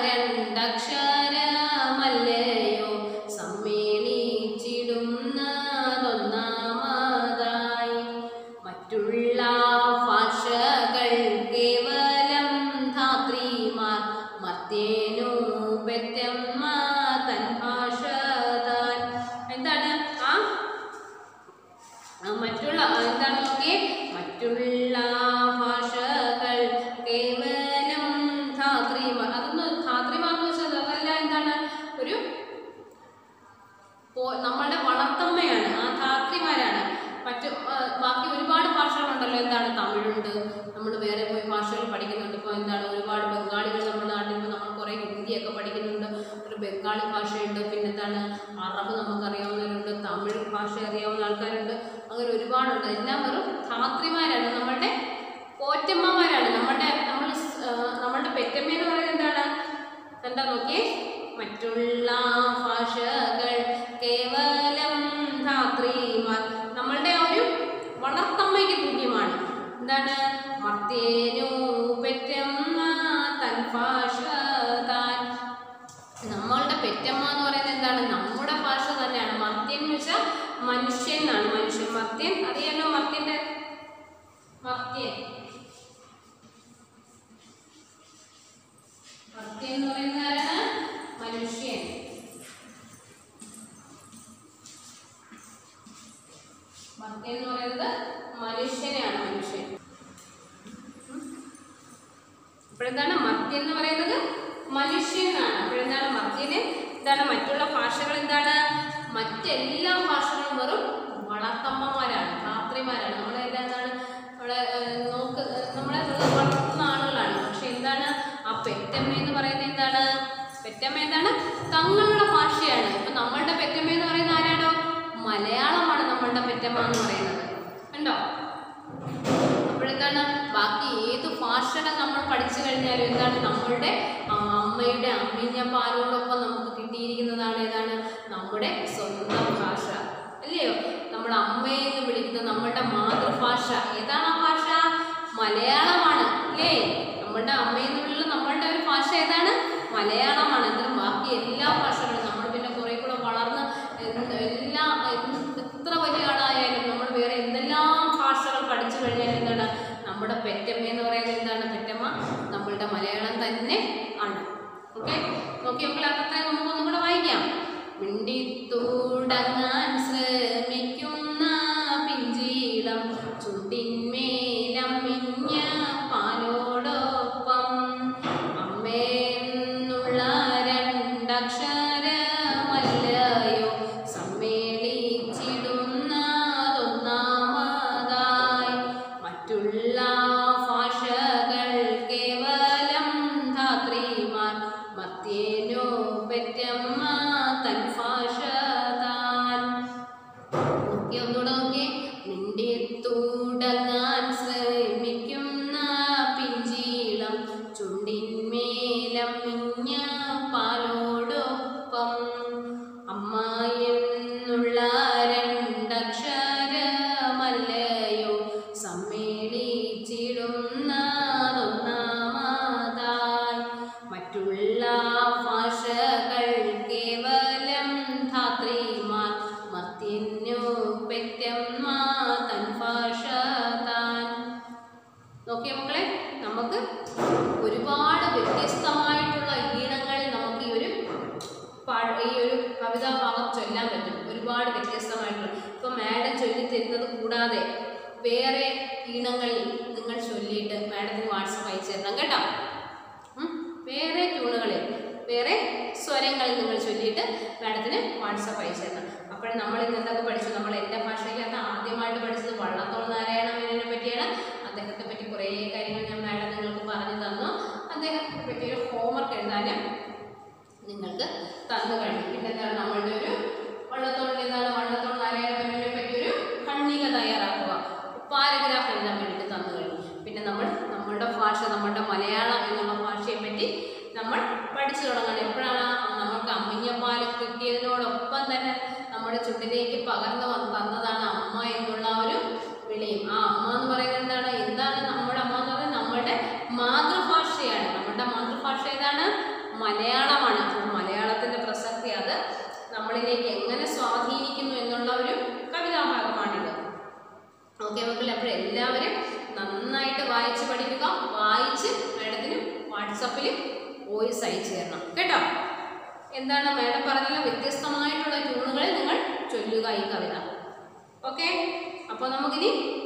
രണ്ടക്ഷരമല്ലയോ സമ്മേളിച്ചിടുന്നതൊന്നാമതായി മറ്റുള്ള ഭാഷകൾ കേവലം ധാത്രിമാർ മർത്തേനു പെറ്റമ്മ തൻ ഭാഷ താൻ എന്താണ് ആ ആ, മറ്റുള്ള ആ, എന്താണ് നോക്കിയേ മറ്റുള്ള ഭാഷകൾ കേവലം ധാത്രിമാർ അതൊന്ന് ധാത്രിമാർ എന്ന് വെച്ചാൽ അതല്ല എന്താണ് ഒരു പോ- നമ്മളുടെ വളർത്തമ്മയാണ് ആ ധാത്രിമാരാണ് മറ്റു ആ, ബാക്കി ഒരുപാട് ഭാഷകളുണ്ടല്ലോ എന്താണ് തമിഴുണ്ട് നമ്മൾ വേറെ പോയി ഭാഷകൾ പഠിക്കുന്നുണ്ട് ഇപ്പോൾ എന്താണ് ഒരുപാട് ബംഗാളികൾ നമ്മുടെ നാട്ടിൽ ഇപ്പോൾ നമ്മൾ കുറേ ഹിന്ദിയൊക്കെ പഠിക്കുന്നുണ്ട് ഒരു ബംഗാളി ഭാഷയുണ്ട് പിന്നെ എന്താണ് അറബ് നമുക്കറിയാവുന്നവരുണ്ട് തമിഴ് ഭാഷ അറിയാവുന്ന ആൾക്കാരുണ്ട് അങ്ങനെ ഒരുപാടുണ്ട് എല്ലാം വെറും ധാത്രിമാരാണ് നമ്മളുടെ പോറ്റമ്മമാരാണ് നമ്മളുടെ നമ്മൾ സ്- ആ, നമ്മളുടെ പെറ്റമ്മ എന്ന് പറയുന്നത് എന്താണ് എന്താ നോക്കിയേ മറ്റുള്ള ഭാഷകൾ കേവലം ധാത്രിമാർ നമ്മളുടെ ആ ഒരു വളർത്തമ്മയ്ക്ക് തുല്യമാണ് എന്താണ് മർത്തേനു പെറ്റമ്മ തൻ ഭാഷ താൻ നമ്മളുടെ പെറ്റമ്മ എന്ന് പറയുന്നത് എന്താണ് നമ്മുടെ ഭാഷ തന്നെയാണ് മർത്യൻ എന്ന് വെച്ചാൽ മനുഷ്യൻ എന്നാണ് മനുഷ്യൻ മർത്യൻ അറിയാലോ മർത്യന്റെ മർത്യൻ മർത്യൻ എന്ന് പറയുന്നത് ആരാണ് മനുഷ്യൻ മർത്യൻ എന്ന് പറയുന്നത് മനുഷ്യനെയാണ് മനുഷ്യൻ അപ്പോഴെന്താണ് മർത്യൻ എന്ന് പറയുന്നത് മനുഷ്യനാണ് അപ്പോഴെന്താണ് മർത്യന് എന്താണ് മറ്റുള്ള ഭാഷകൾ എന്താണ് മറ്റെല്ലാ ഭാഷകളും വെറും വളർത്തമ്മമാരാണ് ധാത്രിമാരാണ് നമ്മളെല്ലാം എന്താണ് നമ്മളെ ഏഹ്, നോക്ക് ഏഹ്, നമ്മളെ വെറും വളർത്തുന്ന ആളുകളാണ് പക്ഷെ എന്താണ് ആ പെറ്റമ്മ എന്ന് പറയുന്നത് എന്താണ് പെറ്റമ്മ എന്താണ് തങ്ങളുടെ ഭാഷയാണ് ഇപ്പൊ നമ്മളുടെ പെറ്റമ്മ എന്ന് പറയുന്നത് ആരാണോ മലയാളമാണ് നമ്മളുടെ പെറ്റമ്മ എന്ന് പറയുന്നത് ഉണ്ടോ അപ്പോഴെന്താണ് ബാക്കി ഏത് ഭാഷകൾ നമ്മൾ പഠിച്ചു കഴിഞ്ഞാലും എന്താണ് നമ്മളുടെ ആ, അമ്മയുടെ അമ്മിഞ്ഞ പാലോടൊപ്പം നമുക്ക് കിട്ടിയിരിക്കുന്നതാണ് ഏതാണ് നമ്മുടെ സ്വന്തം ഭാഷ അല്ലയോ നമ്മൾ അമ്മയെന്ന് വിളിക്കുന്ന നമ്മളുടെ മാതൃഭാഷ ഏതാണ് ആ ഭാഷ മലയാളമാണ് അല്ലേ നമ്മളുടെ അമ്മയെന്ന് വിളിക്കുന്ന നമ്മളുടെ ഒരു ഭാഷ ഏതാണ് മലയാളമാണ് എന്തിനും ബാക്കി എല്ലാ ഭാഷകളും നമ്മൾ പിന്നെ കുറെ കൂടെ വളർന്ന് എന്ത് എല്ലാ എന്ത് എത്ര വലിയ ആളായാലും നമ്മൾ വേറെ എന്തെല്ലാം ഭാഷകൾ പഠിച്ചു കഴിഞ്ഞാൽ എന്താണ് നമ്മുടെ പെറ്റമ്മ എന്ന് പറയുന്നത് എന്താണ് പെറ്റമ്മ നമ്മളുടെ മലയാളം തന്നെ ആണ് ഓക്കെ നോക്കി മക്കളെ അത്ര നമുക്ക് ഒന്നും കൂടെ വായിക്കാം മിണ്ടി തുടങ്ങാൻ ശ്രമിക്കുന്ന പിഞ്ചീളം ചുണ്ടിന്മേലമ്മിഞ്ഞ പാലോടൊപ്പം അമ്മേന്നുള്ള രണ്ടക്ഷരമല്ലയോ സമ്മേളിച്ചിടുന്നതൊന്നാമതായി മറ്റുള്ള ഭാഷകൾ കേവലം ധാത്രിമാർ മത്തേനോ പെറ്റമ്മ തൻ ഭാഷ താൻ നോക്കി ഒന്നുകൂടെ നോക്കി നിന്റെ തുടങ്ങാൻ ശ്രമിക്കുന്ന പിഞ്ചീളം ചുണ്ടിന്മേലം മിഞ്ഞ പാലോടൊപ്പം അമ്മ എന്നുള്ള രണ്ടക്ഷരമല്ലയോ സമ്മേളിച്ചിടുന്നതൊന്നാമതായി മറ്റുള്ള ഭാഷകൾ കേവലം ധാത്രിമാർ മത്തിനു പെറ്റമ്മ തൻ ഭാഷ താൻ നോക്കിയ മക്കളെ നമുക്ക് ഒരുപാട് വ്യത്യസ്തമായിട്ടുള്ള ഈണങ്ങളിൽ നമുക്ക് ഈ ഒരു പാ- ഈ ഒരു കവിതാ ഭാഗം ചൊല്ലാൻ പറ്റും ഒരുപാട് വ്യത്യസ്തമായിട്ടുള്ള ഇപ്പൊ മാഡം ചൊല്ലി തരുന്നത് കൂടാതെ വേറെ ഈണങ്ങളിൽ നിങ്ങൾ ചൊല്ലിയിട്ട് മാഡത്തിന് വാട്സപ്പ് അയച്ചു തരണം കേട്ടോ വാട്സപ്പ് അയച്ചു തരണം അപ്പോൾ നമ്മൾ ഇന്ന് എന്തൊക്കെ പഠിച്ചു നമ്മൾ എൻ്റെ ഭാഷയിലൊക്കെ ആദ്യമായിട്ട് പഠിച്ചത് വള്ളത്തോൾ നാരായണ മേനോനെ പറ്റിയാണ് അദ്ദേഹത്തെ പറ്റി കുറേ കാര്യങ്ങൾ ഞാൻ മാഡം നിങ്ങൾക്ക് പറഞ്ഞു തന്നു അദ്ദേഹത്തെ പറ്റി ഒരു ഹോംവർക്ക് എഴുതാനും നിങ്ങൾക്ക് തന്നു കഴിഞ്ഞു പിന്നെ എന്താണ് നമ്മളുടെ ഒരു വള്ളത്തോളിൻ്റെ എന്താണ് വള്ളത്തോൾ നാരായണ മേനോനെ പറ്റി ഒരു ഖണ്ഡിക തയ്യാറാക്കുക പാരഗ്രാഫ് എഴുതാൻ വേണ്ടിയിട്ട് തന്നു കഴിഞ്ഞു പിന്നെ നമ്മൾ നമ്മളുടെ ഭാഷ നമ്മുടെ മലയാളം എന്നുള്ള ഭാഷയെ പറ്റി നമ്മൾ പഠിച്ചു തുടങ്ങണം എപ്പോഴാണ് നമുക്ക് അമ്മിഞ്ഞപ്പാൽ കിട്ടിയതിനോടൊപ്പം തന്നെ നമ്മുടെ ചുണ്ടിലേക്ക് പകർന്നു വന്ന് തന്നതാണ് അമ്മ എന്നുള്ള ആ ഒരു വിളിയും ആ അമ്മ എന്ന് പറയുന്നത് എന്താണ് എന്താണ് നമ്മുടെ അമ്മ എന്ന് പറയുന്നത് നമ്മുടെ മാതൃഭാഷയാണ് നമ്മുടെ മാതൃഭാഷ ഏതാണ് മലയാളമാണ് അപ്പോൾ മലയാളത്തിൻ്റെ പ്രസക്തി അത് നമ്മളിലേക്ക് എങ്ങനെ സ്വാധീനിക്കുന്നു എന്നുള്ള ഒരു കവിതാഭാഗമാണിത് ഓക്കെ മക്കളെ അപ്പോൾ എല്ലാവരും നന്നായിട്ട് വായിച്ച് പഠിക്കുക വായിച്ച് മാഡത്തിന് വാട്സപ്പിൽ വോയിസ് അയച്ചു തരണം കേട്ടോ എന്താണ് മാഡം പറഞ്ഞല്ലോ വ്യത്യസ്തമായിട്ടുള്ള ട്യൂണുകൾ നിങ്ങൾ ചൊല്ലുക ഈ കവിത ഓക്കെ അപ്പോൾ നമുക്കിനി